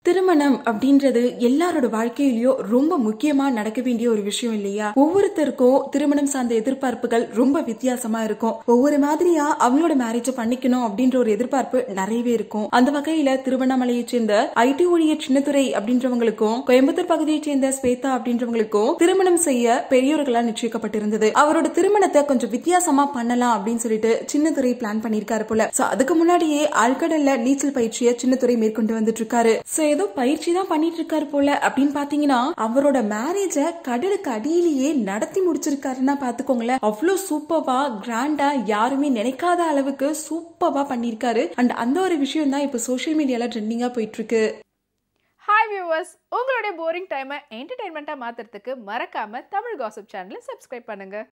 திருமணம் அப்படின்றது எல்லாரோட வாழ்க்கையிலயும் ரொம்ப முக்கியமா நடக்க வேண்டிய ஒரு விஷயம் இல்லையா ஒவ்வொருத்தருக்கும் திருமணம் சார்ந்த எதிர்பார்ப்புகள் ரொம்ப வித்தியாசமா இருக்கும் ஒவ்வொரு மாதிரியா அவங்களோட மேரேஜ பண்ணிக்கணும் அப்படின்ற ஒரு எதிர்பார்ப்பு நிறையவே இருக்கும் அந்த வகையில திருவண்ணாமலையை சேர்ந்த ஐடி ஊழியர் சின்னத்துறை அப்படின்றவங்களுக்கும் கோயம்புத்தூர் பகுதியை சேர்ந்த ஸ்வேதா அப்படின்றவங்களுக்கும் திருமணம் செய்ய பெரியோர்களால் நிச்சயிக்கப்பட்டிருந்தது அவரோட திருமணத்தை கொஞ்சம் வித்தியாசமா பண்ணலாம் அப்படின்னு சொல்லிட்டு சின்னத்துறை பிளான் பண்ணிருக்காரு போல சோ அதுக்கு முன்னாடியே ஆழ்கடல்ல நீச்சல் பயிற்சியை சின்னத்துறை மேற்கொண்டு வந்துட்டு இருக்காரு சோ ஏதோ பயிற்சி தான் பண்ணிட்டு இருக்காரு போல அப்படின்னு பாத்தீங்கன்னா அவரோட மேரேஜ கடலுக்கு அடியிலேயே நடத்தி முடிச்சிருக்காருன்னா பாத்துக்கோங்களேன் அவ்வளவு சூப்பர்வா கிராண்டா யாருமே நினைக்காத அளவுக்கு சூப்பர்வா பண்ணிருக்காரு அண்ட் அந்த ஒரு விஷயம் தான் இப்ப சோஷியல் மீடியால ட்ரெண்டிங்கா போயிட்டு இருக்கு ஹாய் வியூவர்ஸ் உங்களுடைய போரிங் டைமை என்டர்டைன்மெண்ட்டாக மாற்றுறதுக்கு மறக்காமல் தமிழ் காசிப் சேனலை சப்ஸ்கிரைப் பண்ணுங்கள்